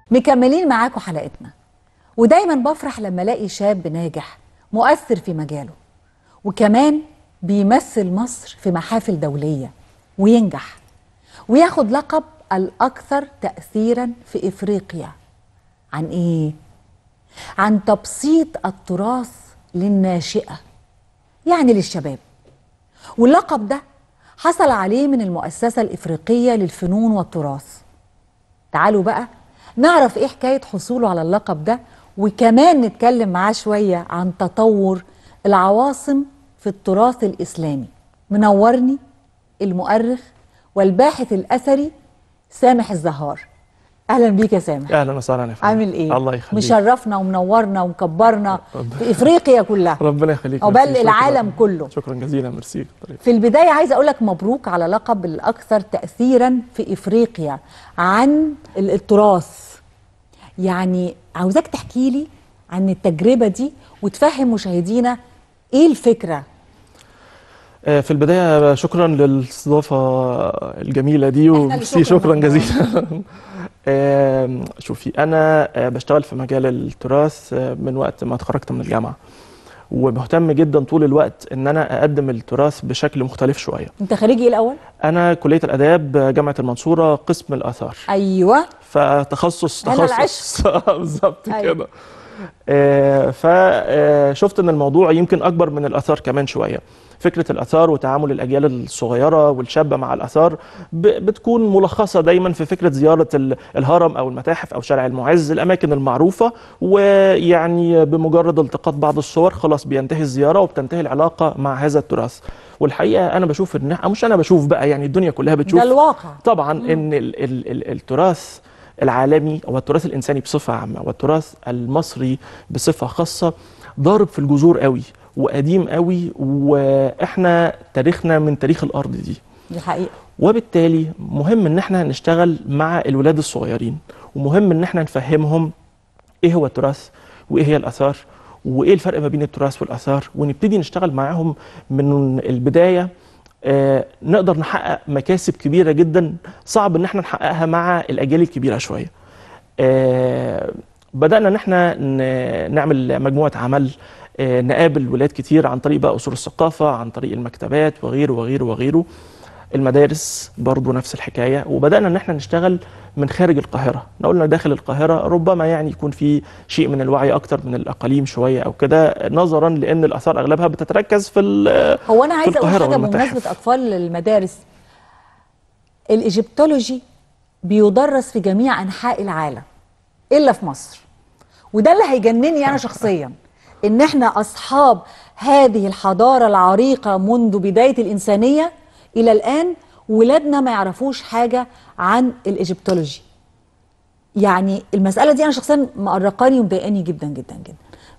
مكملين معاكم حلقتنا ودايما بفرح لما الاقي شاب ناجح مؤثر في مجاله وكمان بيمثل مصر في محافل دولية وينجح وياخد لقب الأكثر تأثيرا في إفريقيا عن إيه؟ عن تبسيط التراث للناشئة يعني للشباب واللقب ده حصل عليه من المؤسسة الإفريقية للفنون والتراث تعالوا بقى نعرف إيه حكاية حصوله على اللقب ده وكمان نتكلم معاه شوية عن تطور العواصم في التراث الإسلامي منورني المؤرخ والباحث الأثري سامح الزهار أهلا بيك يا سامح اهلا وسهلا يا فندم عامل إيه؟ الله يخليك مشرفنا ومنورنا ومكبرنا في إفريقيا كلها ربنا يخليك أو ميرسي، بل شكراً. العالم كله شكرا جزيلا ميرسي طيب. في البداية عايزة أقول لك مبروك على لقب الأكثر تأثيرا في إفريقيا عن ال- التراث يعني عاوزاك تحكي لي عن التجربة دي وتفهم مشاهدينا إيه الفكرة آه، في البدايه شكرا للاستضافه الجميله دي اللي وميرسي شكراً شكرا والله. جزيلا آم، شوفي انا آه، بشتغل في مجال التراث آه، من وقت ما اتخرجت من الجامعه ومهتم جدا طول الوقت ان انا اقدم التراث بشكل مختلف شويه أنت خريج إيه الأول؟ انا كليه الاداب آه، جامعه المنصوره قسم الاثار أيوه فتخصص أنا تخصص بالظبط أيوة. كده فشفت ان الموضوع يمكن اكبر من الاثار كمان شويه فكره الاثار وتعامل الاجيال الصغيره والشابه مع الاثار ب- بتكون ملخصه دايما في فكره زياره ال- الهرم او المتاحف او شارع المعز الاماكن المعروفه ويعني بمجرد التقاط بعض الصور خلاص بينتهي الزياره وبتنتهي العلاقه مع هذا التراث والحقيقه انا بشوف ان أو مش انا بشوف بقى يعني الدنيا كلها بتشوف ده الواقع طبعا ان ال ال ال التراث العالمي او التراث الانساني بصفه عامه والتراث المصري بصفه خاصه ضارب في الجذور قوي وقديم قوي واحنا تاريخنا من تاريخ الارض دي دي حقيقة وبالتالي مهم ان احنا نشتغل مع الولاد الصغيرين ومهم ان احنا نفهمهم ايه هو التراث وايه هي الاثار وايه الفرق ما بين التراث والاثار ونبتدي نشتغل معاهم من البدايه آه نقدر نحقق مكاسب كبيره جدا صعب ان احنا نحققها مع الاجيال الكبيره شويه آه بدانا ان احنا ن- نعمل مجموعه عمل آه نقابل ولاد كتير عن طريق بقى اصول الثقافه عن طريق المكتبات وغيره وغيره وغيره المدارس برضو نفس الحكايه وبدانا ان احنا نشتغل من خارج القاهره قلنا داخل القاهره ربما يعني يكون في شيء من الوعي اكتر من الاقاليم شويه او كده نظرا لان الاثار اغلبها بتتركز في ال- هو أنا عايزة أقول القاهرة حاجة والمتاحف. بمناسبة أطفال المدارس الإيجيبتولوجي بيدرس في جميع أنحاء العالم إلا في مصر وده اللي هيجنني أنا شخصيا إن إحنا أصحاب هذه الحضارة العريقة منذ بداية الإنسانية إلى الآن ولادنا ما يعرفوش حاجة عن الإيجيبتولوجي يعني المسألة دي أنا شخصيا مقرقاني ومضايقاني جدا جدا جدا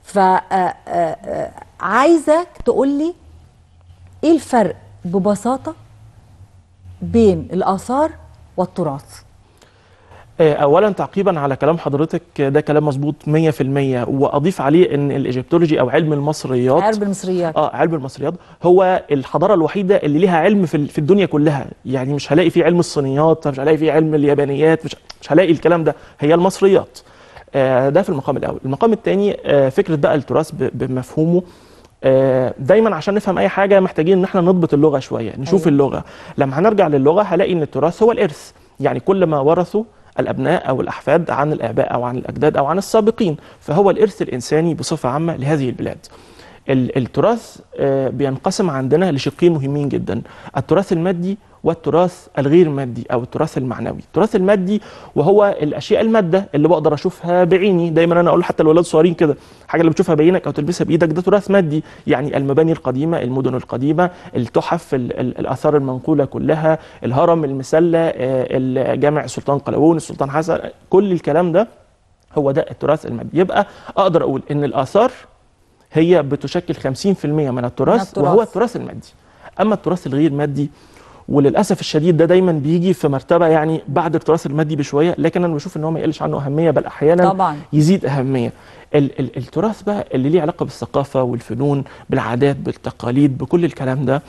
فعايزك تقول لي ايه الفرق ببساطة بين الآثار والتراث آه، اولا تعقيبا على كلام حضرتك آه، ده كلام مظبوط 100% واضيف عليه ان الايجيبتولوجي او علم المصريات عرب المصريات اه علم المصريات هو الحضاره الوحيده اللي ليها علم في ال- في الدنيا كلها يعني مش هلاقي فيه علم الصينيات مش هلاقي فيه علم اليابانيات مش مش هلاقي الكلام ده هي المصريات آه ده في المقام الاول المقام الثاني آه فكره بقى التراث ب- بمفهومه آه، دايما عشان نفهم اي حاجه محتاجين ان احنا نضبط اللغه شويه نشوف أيوة. أيوة. اللغه لما هنرجع للغه هلاقي ان التراث هو الارث يعني كل ما ورثوا الابناء او الاحفاد عن الاباء او عن الاجداد او عن السابقين فهو الارث الانساني بصفه عامه لهذه البلاد ال- التراث آه، بينقسم عندنا لشقين مهمين جدا التراث المادي والتراث الغير مادي او التراث المعنوي التراث المادي وهو الاشياء الماده اللي بقدر اشوفها بعيني دايما انا اقول حتى الاولاد الصغيرين كده حاجه اللي بتشوفها بعينك او تلبسها بايدك ده تراث مادي يعني المباني القديمه المدن القديمه التحف ال- ال- الاثار المنقوله كلها الهرم المسله آه، الجامع السلطان قلاوون السلطان حسن كل الكلام ده هو ده التراث المادي يبقى اقدر اقول ان الاثار هي بتشكل 50% من التراث, التراث. وهو التراث المادي اما التراث الغير مادي وللاسف الشديد ده دايما بيجي في مرتبه يعني بعد التراث المادي بشويه لكن انا بشوف ان هو ما يقلش عنه اهميه بل احيانا طبعا يزيد اهميه ال ال التراث بقى اللي ليه علاقه بالثقافه والفنون بالعادات بالتقاليد بكل الكلام ده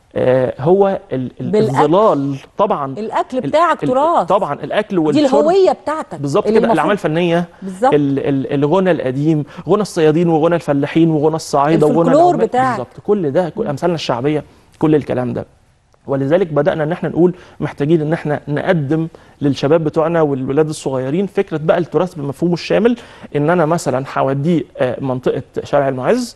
آه، هو ال- ال- بالأكل. الظلال طبعا الاكل ال- بتاعك ال- تراث طبعا الاكل دي والشرب الهويه بتاعتك بالظبط اللي كده المفروض- الاعمال الفنيه بالظبط ال- ال- الغنى القديم غنى الصيادين وغنى الفلاحين وغنى الصعايده وغنى الفولكلور العمال. بتاعك. بالظبط كل ده كل امثالنا الشعبيه كل الكلام ده ولذلك بدانا ان احنا نقول محتاجين ان احنا نقدم للشباب بتوعنا والولاد الصغيرين فكره بقى التراث بمفهومه الشامل ان انا مثلا هوديه آه، منطقه شارع المعز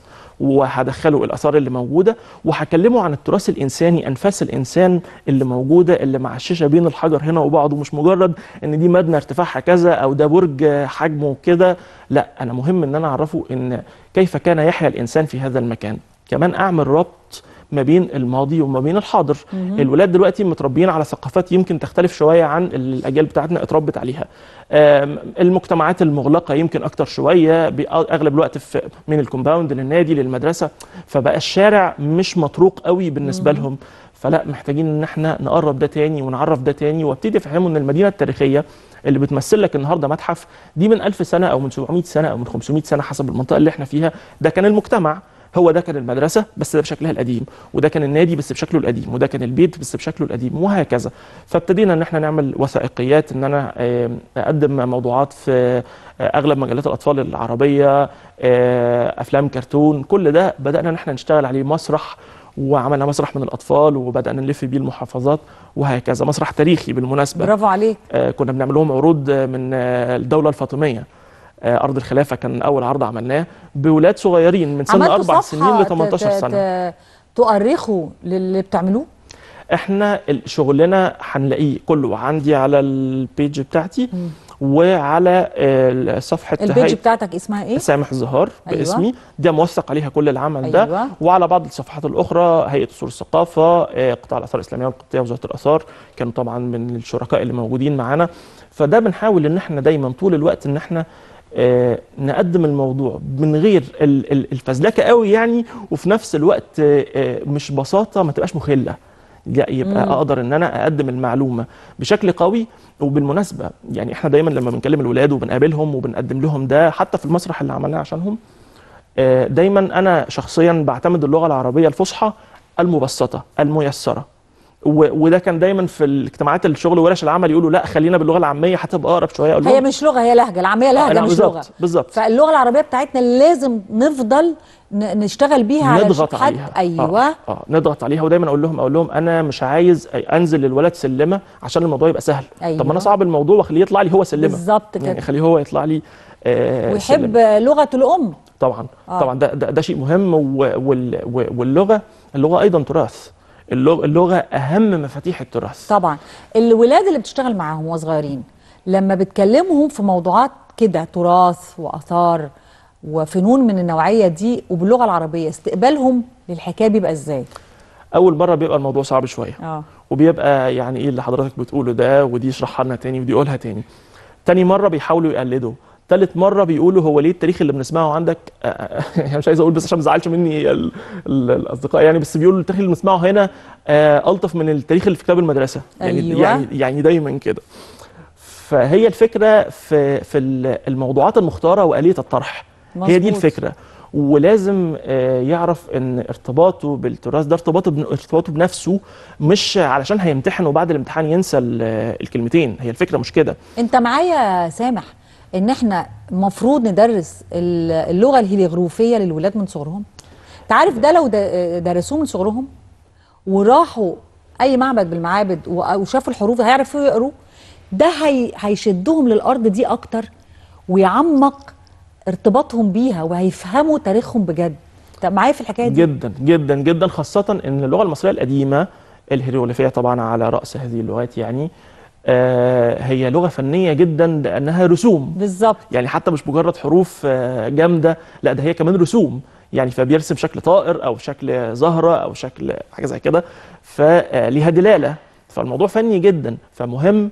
وهدخله الاثار اللي موجوده وهكلمه عن التراث الانساني انفاس الانسان اللي موجوده اللي معششه بين الحجر هنا وبعضه مش مجرد ان دي مبنى ارتفاعها كذا او ده برج آه، حجمه كده لا انا مهم ان انا اعرفه ان كيف كان يحيا الانسان في هذا المكان كمان اعمل ربط ما بين الماضي وما بين الحاضر الولاد دلوقتي متربيين على ثقافات يمكن تختلف شويه عن الاجيال بتاعتنا اتربت عليها آم، المجتمعات المغلقه يمكن اكتر شويه بي- اغلب الوقت في من الكومباوند للنادي للمدرسه فبقى الشارع مش مطروق قوي بالنسبه لهم فلا محتاجين ان احنا نقرب ده تاني ونعرف ده تاني وابتدي افهمه ان المدينه التاريخيه اللي بتمثل لك النهارده متحف دي من 1000 سنه او من 700 سنه او من 500 سنه حسب المنطقه اللي احنا فيها ده كان المجتمع هو ده كان المدرسه بس ده بشكلها القديم وده كان النادي بس بشكله القديم وده كان البيت بس بشكله القديم وهكذا فابتدينا ان احنا نعمل وثائقيات ان انا آه، اقدم موضوعات في آه، اغلب مجلات الاطفال العربيه آه، افلام كرتون كل ده بدانا ان احنا نشتغل عليه مسرح وعملنا مسرح من الاطفال وبدانا نلف بيه المحافظات وهكذا مسرح تاريخي بالمناسبه برافو عليك آه، كنا بنعمل لهم عروض آه، من آه، الدوله الفاطميه آه، ارض الخلافه كان اول عرض عملناه بولاد صغيرين من سن عملتوا اربع صفحة سنين ل ت- 18 ت- سنه ت- تؤرخوا للي بتعملوه احنا ال- شغلنا هنلاقيه كله عندي على البيج بتاعتي مم. وعلى آه، صفحه البيج هيئة بتاعتك اسمها ايه سامح الزهار أيوة. باسمي ده موثق عليها كل العمل ده ايوه وعلى بعض الصفحات الاخرى هيئه اصول الثقافه آه، قطاع الاثار الاسلاميه والقبطيه وزاره الاثار كانوا طبعا من الشركاء اللي موجودين معانا فده بنحاول ان احنا دايما طول الوقت ان احنا آه، نقدم الموضوع من غير ال- ال- الفزلكه قوي يعني وفي نفس الوقت آه، آه، مش بساطه ما تبقاش مخله لا يبقى مم. اقدر ان انا اقدم المعلومه بشكل قوي وبالمناسبه يعني احنا دايما لما بنكلم الولاد وبنقابلهم وبنقدم لهم ده حتى في المسرح اللي عملناه عشانهم آه، دايما انا شخصيا بعتمد اللغه العربيه الفصحى المبسطه الميسره و- وده كان دايما في الاجتماعات الشغل ورش العمل يقولوا لا خلينا باللغه العاميه هتبقى اقرب شويه اقول هي لهم مش لغه هي لهجه العاميه آه، لهجه لا، مش بالظبط لغه بالظبط فاللغه العربيه بتاعتنا لازم نفضل ن- نشتغل بيها على نضغط حد عليها ايوه آه. اه نضغط عليها ودايما اقول لهم اقول لهم انا مش عايز انزل للولد سلمه عشان الموضوع يبقى سهل أيوة. طب ما انا صعب الموضوع واخليه يطلع لي هو سلمه بالظبط يعني كده خليه هو يطلع لي آه ويحب سلمة. لغه الام طبعا آه. آه. طبعا ده, ده ده شيء مهم و- وال و- واللغه اللغه ايضا تراث اللغه اللغه اهم مفاتيح التراث طبعا الولاد اللي بتشتغل معاهم وهو صغيرين لما بتكلمهم في موضوعات كده تراث واثار وفنون من النوعيه دي وباللغه العربيه استقبالهم للحكايه بيبقى ازاي اول مره بيبقى الموضوع صعب شويه اه وبيبقى يعني ايه اللي حضرتك بتقوله ده ودي اشرحها لنا تاني ودي قولها تاني تاني مره بيحاولوا يقلدوا تالت مرة بيقولوا هو ليه التاريخ اللي بنسمعه عندك آه، آه، يعني مش عايز اقول بس عشان ما تزعلش مني ال- ال- الاصدقاء يعني بس بيقولوا التاريخ اللي بنسمعه هنا آه، الطف من التاريخ اللي في كتاب المدرسة يعني أيوة. يعني يعني دايما كده فهي الفكرة في في ال- الموضوعات المختارة وآلية الطرح هي دي مظبوط. الفكرة ولازم آه، يعرف ان ارتباطه بالتراث ده ارتباطه بن- ارتباطه بنفسه مش علشان هيمتحن وبعد الامتحان ينسى ال- الكلمتين هي الفكرة مش كده انت معايا سامح ان احنا المفروض ندرس ال- اللغه الهيروغليفيه للولاد من صغرهم انت عارف ده لو د- درسوه من صغرهم وراحوا اي معبد بالمعابد و- وشافوا الحروف هيعرفوا يقروا ده هي هيشدهم للارض دي اكتر ويعمق ارتباطهم بيها وهيفهموا تاريخهم بجد انت معايا في الحكايه دي جدا جدا جدا خاصة ان اللغة المصرية القديمة الهيروغليفية طبعا على رأس هذه اللغات يعني آه، هي لغة فنية جدا لأنها رسوم بالظبط يعني حتى مش مجرد حروف آه، جامدة لا ده هي كمان رسوم يعني فبيرسم شكل طائر أو شكل زهرة أو شكل حاجة زي كده فليها دلالة فالموضوع فني جدا فمهم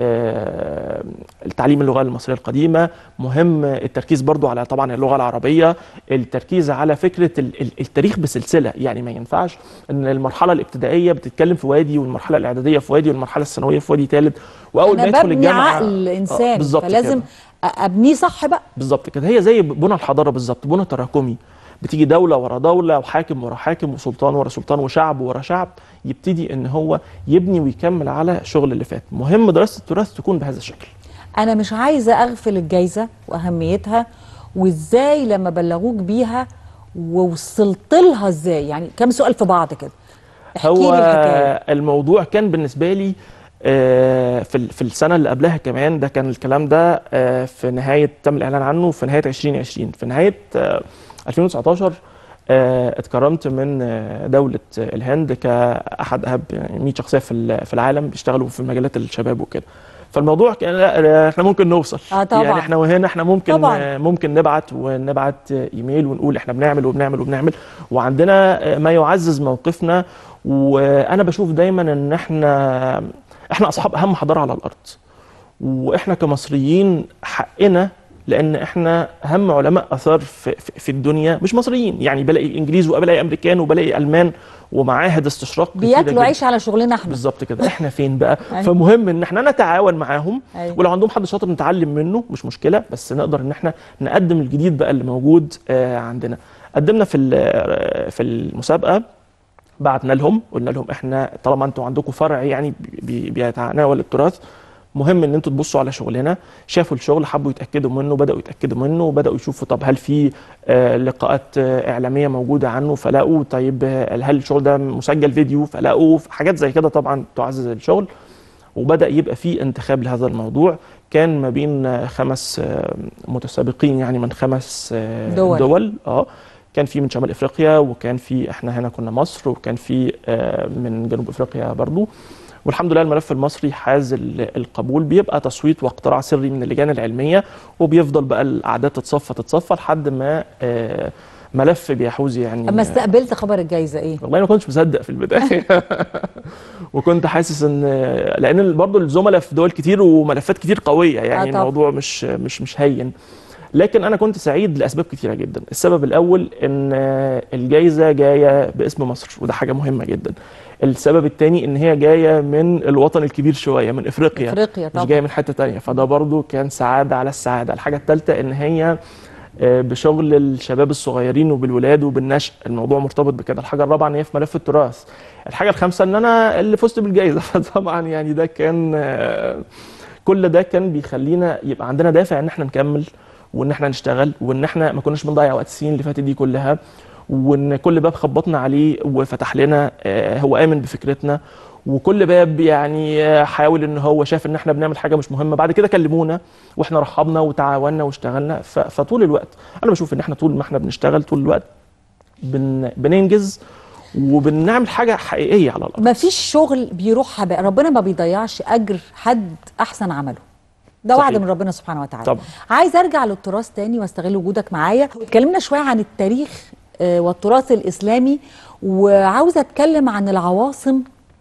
آه، التعليم اللغة المصرية القديمة مهم التركيز برضو على طبعا اللغة العربية التركيز على فكرة ال- ال- التاريخ بسلسلة يعني ما ينفعش ان المرحلة الابتدائية بتتكلم في وادي والمرحلة الإعدادية في وادي والمرحلة الثانوية في وادي ثالث وأول ما انا يدخل ببني الجامعة عقل آه، الانسان بالظبط فلازم كده. أ- ابنيه صح بقى بالظبط كده هي زي بنى الحضاره بالظبط بنى تراكمي بتيجي دوله ورا دوله وحاكم ورا حاكم وسلطان ورا سلطان وشعب ورا شعب يبتدي ان هو يبني ويكمل على الشغل اللي فات مهم دراسه التراث تكون بهذا الشكل انا مش عايزه اغفل الجايزه واهميتها وازاي لما بلغوك بيها ووصلت لها ازاي يعني كم سؤال في بعض كده احكي هو لي الحكايه الموضوع كان بالنسبه لي آه، في ال- في السنه اللي قبلها كمان ده كان الكلام ده آه، في نهايه تم الاعلان عنه في نهايه 2020 في نهايه آه، 2019 آه، اتكرمت من آه، دوله آه، الهند كاحد اهم 100 شخصيه في ال- في العالم بيشتغلوا في مجالات الشباب وكده فالموضوع كان لا احنا ممكن نوصل آه، طبعاً. يعني احنا وهنا احنا ممكن طبعاً. آه، ممكن نبعت ونبعت ايميل ونقول احنا بنعمل وبنعمل وبنعمل وعندنا آه، ما يعزز موقفنا وانا بشوف دايما ان احنا احنا اصحاب اهم حضاره على الارض واحنا كمصريين حقنا لان احنا اهم علماء اثار في, في, في الدنيا مش مصريين يعني بلاقي انجليز وبلاقي امريكان وبلاقي المان ومعاهد استشراق كتيرة بياكلوا جداً. عيش على شغلنا احنا بالظبط كده احنا فين بقى أيوة. فمهم ان احنا نتعاون معاهم أيوة. ولو عندهم حد شاطر نتعلم منه مش مشكله بس نقدر ان احنا نقدم الجديد بقى اللي موجود آه، عندنا قدمنا في ال- في المسابقه بعتنا لهم قلنا لهم احنا طالما انتوا عندكم فرع يعني بي- بيتناول التراث مهم ان انتوا تبصوا على شغلنا شافوا الشغل حبوا يتاكدوا منه بداوا يتاكدوا منه وبداوا يشوفوا طب هل في آه، لقاءات آه، اعلاميه موجوده عنه فلاقوا طيب آه، هل الشغل ده مسجل فيديو فلاقوا حاجات زي كده طبعا تعزز الشغل وبدا يبقى في انتخاب لهذا الموضوع كان ما بين آه، خمس آه، متسابقين يعني من خمس آه، دول. دول اه كان في من شمال افريقيا وكان في احنا هنا كنا مصر وكان في آه، من جنوب افريقيا برضو والحمد لله الملف المصري حاز ال- القبول بيبقى تصويت واقتراع سري من اللجان العلميه وبيفضل بقى الاعداد تتصفى تتصفى لحد ما آه، ملف بيحوز يعني اما استقبلت خبر الجايزه ايه والله ما كنتش مصدق في البدايه وكنت حاسس ان لان برضه الزملاء في دول كتير وملفات كتير قويه يعني آه طبعا. الموضوع مش مش مش هين لكن انا كنت سعيد لاسباب كتيره جدا السبب الاول ان الجائزه جايه باسم مصر وده حاجه مهمه جدا السبب الثاني ان هي جايه من الوطن الكبير شويه من افريقيا افريقيا مش طبعا جايه من حته تانية فده برضو كان سعاده على السعاده الحاجه الثالثه ان هي آه، بشغل الشباب الصغيرين وبالولاد وبالنشء الموضوع مرتبط بكده الحاجه الرابعه ان هي في ملف التراث الحاجه الخامسه ان انا اللي فزت بالجائزه فطبعا يعني ده كان آه، كل ده كان بيخلينا يبقى عندنا دافع ان احنا نكمل وان احنا نشتغل وان احنا ما كناش بنضيع وقت السنين اللي فاتت دي كلها وان كل باب خبطنا عليه وفتح لنا آه، هو امن بفكرتنا وكل باب يعني آه، حاول ان هو شاف ان احنا بنعمل حاجه مش مهمه بعد كده كلمونا واحنا رحبنا وتعاوننا واشتغلنا ف- فطول الوقت انا بشوف ان احنا طول ما احنا بنشتغل طول الوقت بن بننجز وبنعمل حاجه حقيقيه على الارض ما فيش شغل بيروح هباء ربنا ما بيضيعش اجر حد احسن عمله ده وعد صحيح. من ربنا سبحانه وتعالى طبعا. عايز ارجع للتراث تاني واستغل وجودك معايا اتكلمنا شويه عن التاريخ آه، والتراث الاسلامي وعاوزه اتكلم عن العواصم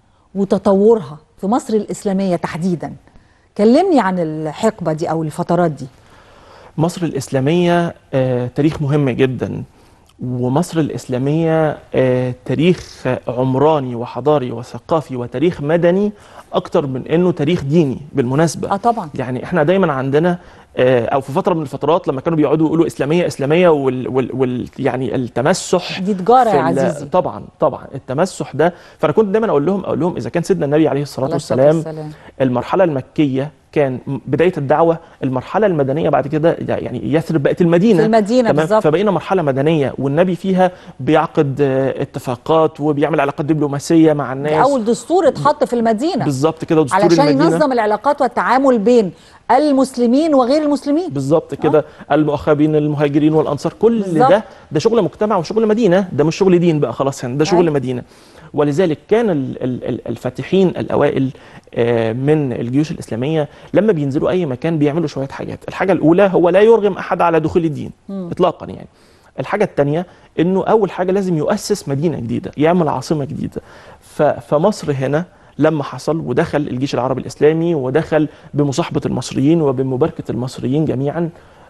وتطورها في مصر الاسلاميه تحديدا كلمني عن الحقبه دي او الفترات دي مصر الإسلامية آه، تاريخ مهم جدا ومصر الإسلامية آه، تاريخ عمراني وحضاري وثقافي وتاريخ مدني أكتر من إنه تاريخ ديني بالمناسبة اه طبعا يعني احنا دايما عندنا آه، او في فتره من الفترات لما كانوا بيقعدوا يقولوا اسلاميه اسلاميه وال, وال, وال يعني التمسح دي تجاره في يا ال- عزيزي طبعا طبعا التمسح ده فانا كنت دايما اقول لهم اقول لهم اذا كان سيدنا النبي عليه الصلاه عليه الصلاة والسلام والسلام. المرحله المكيه كان م- بدايه الدعوه المرحله المدنيه بعد كده يعني يثرب بقت المدينه في المدينة تمام؟ بالظبط. فبقينا مرحله مدنيه والنبي فيها بيعقد آه، اتفاقات وبيعمل علاقات دبلوماسيه مع ده الناس اول دستور اتحط في المدينه بالظبط كده دستور علشان المدينه ينظم العلاقات والتعامل بين المسلمين وغير المسلمين بالظبط كده المؤخبين المهاجرين والانصار كل بالظبط. ده ده شغل مجتمع وشغل مدينه ده مش شغل دين بقى خلاص هنا ده شغل أيوة. مدينه ولذلك كان ال- ال- ال- الفاتحين الاوائل آه، من الجيوش الاسلاميه لما بينزلوا اي مكان بيعملوا شويه حاجات الحاجه الاولى هو لا يرغم احد على دخول الدين اطلاقا يعني الحاجه الثانيه انه اول حاجه لازم يؤسس مدينه جديده يعمل عاصمه جديده ف- فمصر هنا لما حصل ودخل الجيش العربي الاسلامي ودخل بمصاحبه المصريين وبمباركه المصريين جميعا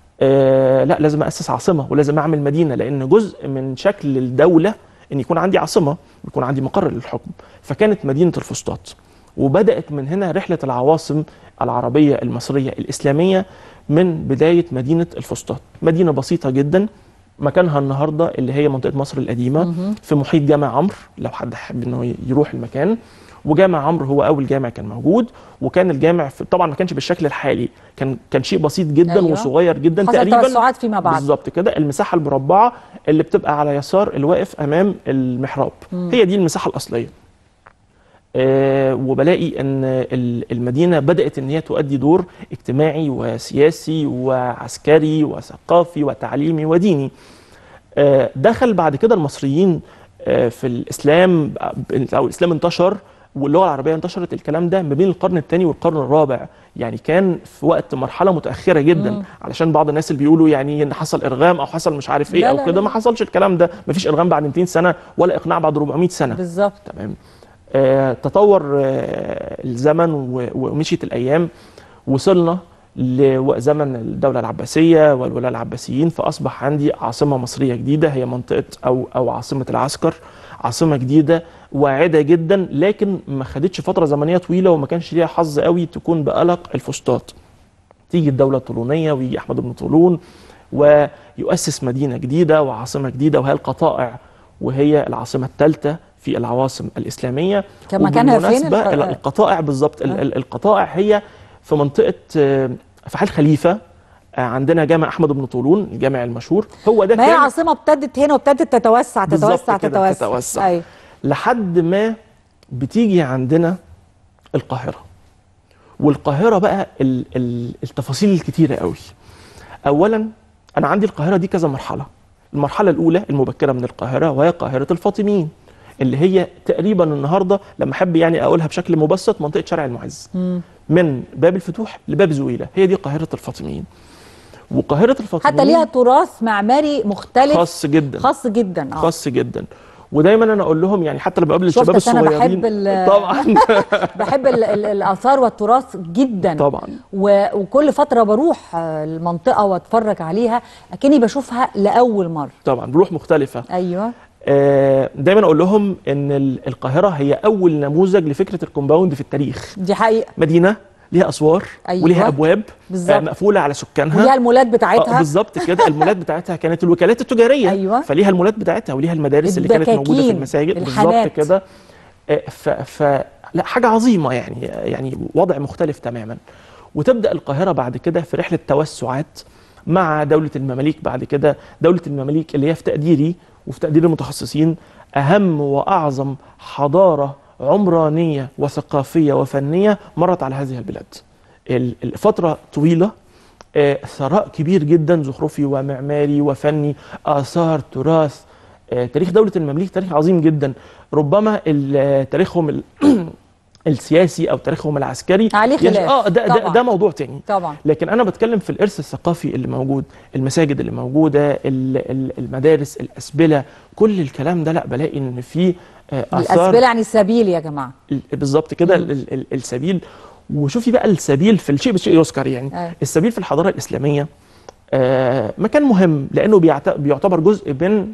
آه لا لازم اسس عاصمه ولازم اعمل مدينه لان جزء من شكل الدوله ان يكون عندي عاصمه يكون عندي مقر للحكم فكانت مدينه الفسطاط وبدات من هنا رحله العواصم العربيه المصريه الاسلاميه من بدايه مدينه الفسطاط مدينه بسيطه جدا مكانها النهارده اللي هي منطقه مصر القديمه في محيط جامع عمرو لو حد حابب انه يروح المكان وجامع عمرو هو اول جامع كان موجود وكان الجامع في طبعا ما كانش بالشكل الحالي كان كان شيء بسيط جدا أيوة. أيوة. وصغير جدا حصل تقريبا توسعات فيما بعد. بالظبط كده المساحه المربعه اللي بتبقى على يسار الواقف امام المحراب هي دي المساحه الاصليه آه، وبلاقي ان ال- المدينه بدات ان هي تؤدي دور اجتماعي وسياسي وعسكري وثقافي وتعليمي وديني آه، دخل بعد كده المصريين آه، في الاسلام او الاسلام انتشر واللغه العربيه انتشرت الكلام ده ما بين القرن الثاني والقرن الرابع يعني كان في وقت مرحله متاخره جدا مم. علشان بعض الناس اللي بيقولوا يعني ان حصل ارغام او حصل مش عارف ايه لا او لا كده لا. ما حصلش الكلام ده ما فيش ارغام بعد 200 سنه ولا اقناع بعد 400 سنه بالظبط تمام آه تطور آه الزمن و- ومشيت الايام وصلنا لزمن الدوله العباسيه والولاة العباسيين فاصبح عندي عاصمه مصريه جديده هي منطقه او او عاصمه العسكر عاصمه جديده واعده جدا لكن ما خدتش فتره زمنيه طويله وما كانش ليها حظ قوي تكون بقلق الفسطاط تيجي الدوله الطولونيه ويجي احمد بن طولون ويؤسس مدينه جديده وعاصمه جديده وهي القطائع وهي العاصمه الثالثه في العواصم الاسلاميه كان مكانها فين وبالمناسبة الق- القطائع بالظبط ال- آه. ال- القطائع هي في منطقه آه، في حال خليفه آه، عندنا جامع احمد بن طولون الجامع المشهور هو ده ما هي كان العاصمه ابتدت هنا وابتدت تتوسع بالظبط تتوسع كده، تتوسع تتوسع. ايوه لحد ما بتيجي عندنا القاهرة والقاهرة بقى ال- ال- التفاصيل الكتيرة قوي أولا أنا عندي القاهرة دي كذا مرحلة المرحلة الأولى المبكرة من القاهرة وهي قاهرة الفاطميين اللي هي تقريبا النهارده لما احب يعني اقولها بشكل مبسط منطقه شارع المعز مم. من باب الفتوح لباب زويله هي دي قاهره الفاطميين وقاهره الفاطميين حتى ليها تراث معماري مختلف خاص جدا خاص جدا اه خاص جدا ودايما انا اقول لهم يعني حتى لما بقابل شفت الشباب أنا بحب الصغيرين ال- طبعا بحب ال- ال- الاثار والتراث جدا طبعا و- وكل فتره بروح آه، المنطقه واتفرج عليها اكني بشوفها لاول مره طبعا بروح مختلفه ايوه آه، دايما اقول لهم ان ال- القاهره هي اول نموذج لفكره الكومباوند في التاريخ دي حقيقه مدينه ليها اسوار أيوة. وليها ابواب بالظبط. آه، مقفوله على سكانها وليها المولات آه، بتاعتها بالظبط كده المولات بتاعتها كانت الوكالات التجاريه أيوة. فليها المولات بتاعتها وليها المدارس اللي كانت موجوده في الدكاكين، المساجد بالظبط الحانات. كده آه، ف, ف لا حاجه عظيمه يعني يعني وضع مختلف تماما وتبدا القاهره بعد كده في رحله توسعات مع دوله المماليك بعد كده دوله المماليك اللي هي في تقديري وفي تقدير المتخصصين اهم واعظم حضاره عمرانيه وثقافيه وفنيه مرت على هذه البلاد ال- الفتره طويله آه، ثراء كبير جدا زخرفي ومعماري وفني آثار تراث آه، تاريخ دولة المماليك تاريخ عظيم جدا ربما ال- آه، تاريخهم ال- السياسي أو تاريخهم العسكري عليه يش- خلاف. اه ده, ده, طبعاً. ده موضوع تاني طبعا لكن انا بتكلم في الارث الثقافي اللي موجود المساجد اللي موجوده ال- ال- المدارس الاسبله كل الكلام ده لا بلاقي ان في آه، الاسبله يعني سبيل يا جماعه ال- بالظبط كده مم. ال- ال- السبيل وشوفي بقى السبيل في الشيء بالشيء يذكر يعني أيوة. السبيل في الحضاره الاسلاميه آه، مكان مهم لانه بيعت- بيعتبر جزء من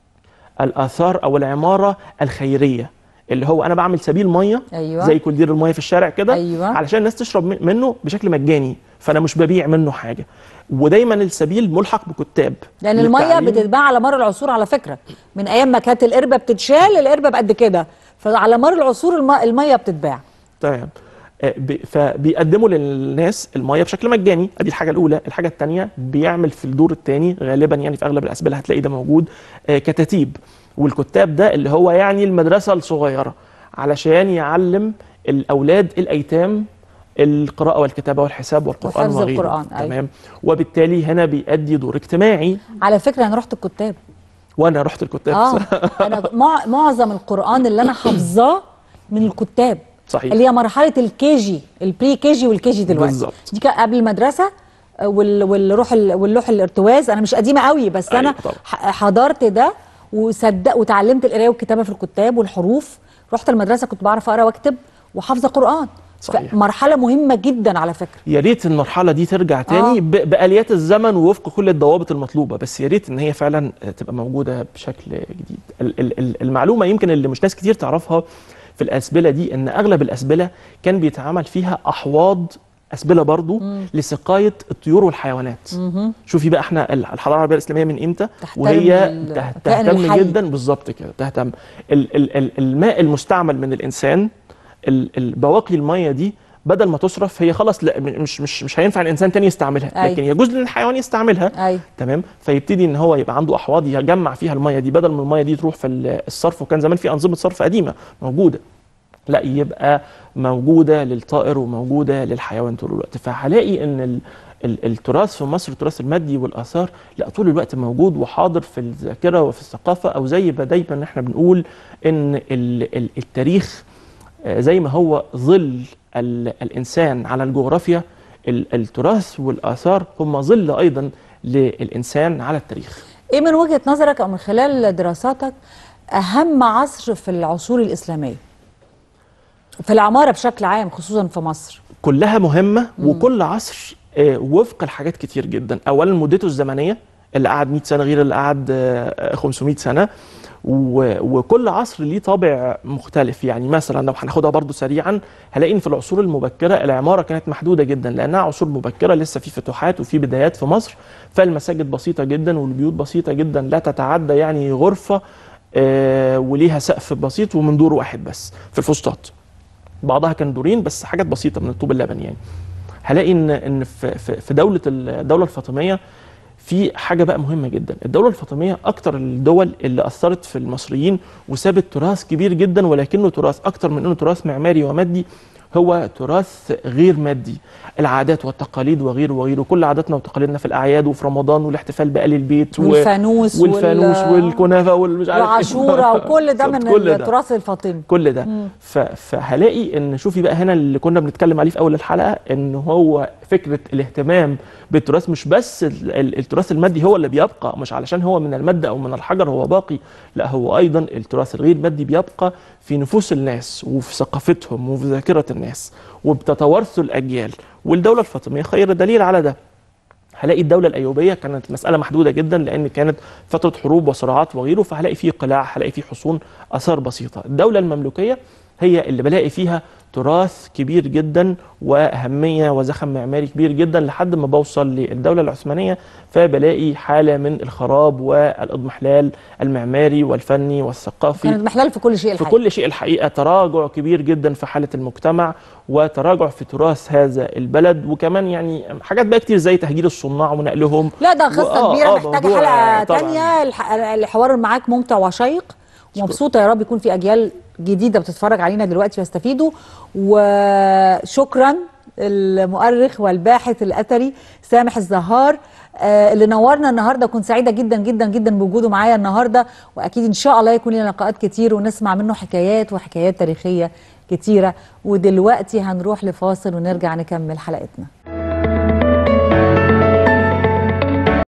الاثار او العماره الخيريه اللي هو انا بعمل سبيل ميه ايوه زي كولدير الميه في الشارع كده أيوة. علشان الناس تشرب من- منه بشكل مجاني فانا مش ببيع منه حاجه ودايما السبيل ملحق بكتاب لان الميه للتعليم. بتتباع على مر العصور على فكره من ايام ما كانت القربه بتتشال القربه بقد كده فعلى مر العصور الم- الميه بتتباع تمام آه، ب- فبيقدموا للناس الميه بشكل مجاني ادي الحاجه الاولى الحاجه الثانيه بيعمل في الدور الثاني غالبا يعني في اغلب الاسبله هتلاقي ده موجود آه، كتاتيب والكتاب ده اللي هو يعني المدرسه الصغيره علشان يعلم الاولاد الايتام القراءه والكتابه والحساب والقران وحفظ وغيره القرآن، أيوة. تمام وبالتالي هنا بيأدي دور اجتماعي على فكره انا رحت الكتاب وانا رحت الكتاب اه انا مع معظم القران اللي انا حافظاه من الكتاب صحيح اللي هي مرحله الكيجي البري كيجي والكيجي دلوقتي بالظبط. دي كان قبل المدرسه آه، وال- والروح ال- واللوح الارتواز انا مش قديمه قوي بس انا أيوة طبعا. ح- حضرت ده وصدق وتعلمت القرايه والكتابه في الكتاب والحروف رحت المدرسه كنت بعرف اقرا واكتب وحافظه قران صحيح. مرحله مهمه جدا على فكره يا ريت المرحله دي ترجع تاني آه. ب- باليات الزمن ووفق كل الضوابط المطلوبه بس يا ريت ان هي فعلا تبقى موجوده بشكل جديد ال- ال- ال- المعلومه يمكن اللي مش ناس كتير تعرفها في الاسبله دي ان اغلب الاسبله كان بيتعمل فيها احواض اسبله برضو لسقايه الطيور والحيوانات شوفي بقى احنا الحضاره العربيه الاسلاميه من امتى تحترم وهي ال- ته- الكائن تهتم الحي. جدا بالظبط كده تهتم ال ال ال الماء المستعمل من الانسان ال- ال- بواقي الميه دي بدل ما تصرف هي خلاص لا م- مش مش مش هينفع الانسان تاني يستعملها أي. لكن يجوز للحيوان يستعملها ايوه تمام فيبتدي ان هو يبقى عنده احواض يجمع فيها الميه دي بدل ما الميه دي تروح في ال- الصرف وكان زمان في انظمه صرف قديمه موجوده لا يبقى موجوده للطائر وموجوده للحيوان طول الوقت فهلاقي ان ال ال- التراث في مصر التراث المادي والاثار لا طول الوقت موجود وحاضر في الذاكره وفي الثقافه او زي ما دايما احنا بنقول ان ال ال التاريخ آه، زي ما هو ظل ال الانسان على الجغرافيا ال- التراث والاثار هم ظل ايضا للانسان على التاريخ ايه من وجهة نظرك او من خلال دراساتك اهم عصر في العصور الاسلامية في العمارة بشكل عام خصوصا في مصر كلها مهمه وكل عصر آه، وفق لحاجات كتير جدا اولا مدته الزمنيه اللي قعد 100 سنه غير اللي قعد آه، 500 سنه و- وكل عصر ليه طابع مختلف يعني مثلا لو هناخدها برضو سريعا هلاقي ان في العصور المبكره العماره كانت محدوده جدا لانها عصور مبكره لسه في فتوحات وفي بدايات في مصر فالمساجد بسيطه جدا والبيوت بسيطه جدا لا تتعدى يعني غرفه آه، وليها سقف بسيط ومن دور واحد بس في الفسطاط بعضها كان دورين بس حاجات بسيطه من الطوب اللبن يعني هلاقي ان ان في في في دوله الدوله الفاطميه في حاجه بقى مهمه جدا الدوله الفاطميه اكتر الدول اللي اثرت في المصريين وسابت تراث كبير جدا ولكنه تراث اكتر من انه تراث معماري ومادي هو تراث غير مادي العادات والتقاليد وغيره وغيره كل عاداتنا وتقاليدنا في الاعياد وفي رمضان والاحتفال بآل البيت و- والفانوس والفانوس وال- والكنافه والمش عارف إيه. وعاشورة وكل ده من بالظبط، كل ده. التراث الفاطمي كل ده ف- فهلاقي ان شوفي بقى هنا اللي كنا بنتكلم عليه في اول الحلقه ان هو فكره الاهتمام بالتراث مش بس ال- ال- التراث المادي هو اللي بيبقى مش علشان هو من الماده او من الحجر هو باقي لا هو ايضا التراث الغير مادي بيبقى في نفوس الناس وفي ثقافتهم وفي ذاكره الناس وبتتوارثه الاجيال والدوله الفاطميه خير دليل على ده هلاقي الدولة الأيوبية كانت مسألة محدودة جدا لأن كانت فترة حروب وصراعات وغيره فهلاقي فيه قلاع هلاقي فيه حصون آثار بسيطة الدولة المملوكية هي اللي بلاقي فيها تراث كبير جدا وأهمية وزخم معماري كبير جدا لحد ما بوصل للدولة العثمانية فبلاقي حالة من الخراب والإضمحلال المعماري والفني والثقافي كانت محلال في كل شيء في الحقيقة كل شيء الحقيقه تراجع كبير جدا في حاله المجتمع وتراجع في تراث هذا البلد وكمان يعني حاجات بقى كتير زي تهجير الصناع ونقلهم لا ده قصة وآه، كبيرة آه، محتاجة موضوع، حلقة طبعاً. تانية الح- الحوار معاك ممتع وشيق ومبسوطة يا رب يكون في أجيال جديدة بتتفرج علينا دلوقتي ويستفيدوا وشكرا المؤرخ والباحث الأثري سامح الزهار آه، اللي نورنا النهارده كنت سعيده جدا جدا جدا بوجوده معايا النهارده واكيد ان شاء الله يكون لنا لقاءات كتير ونسمع منه حكايات وحكايات تاريخيه كتيره ودلوقتي هنروح لفاصل ونرجع نكمل حلقتنا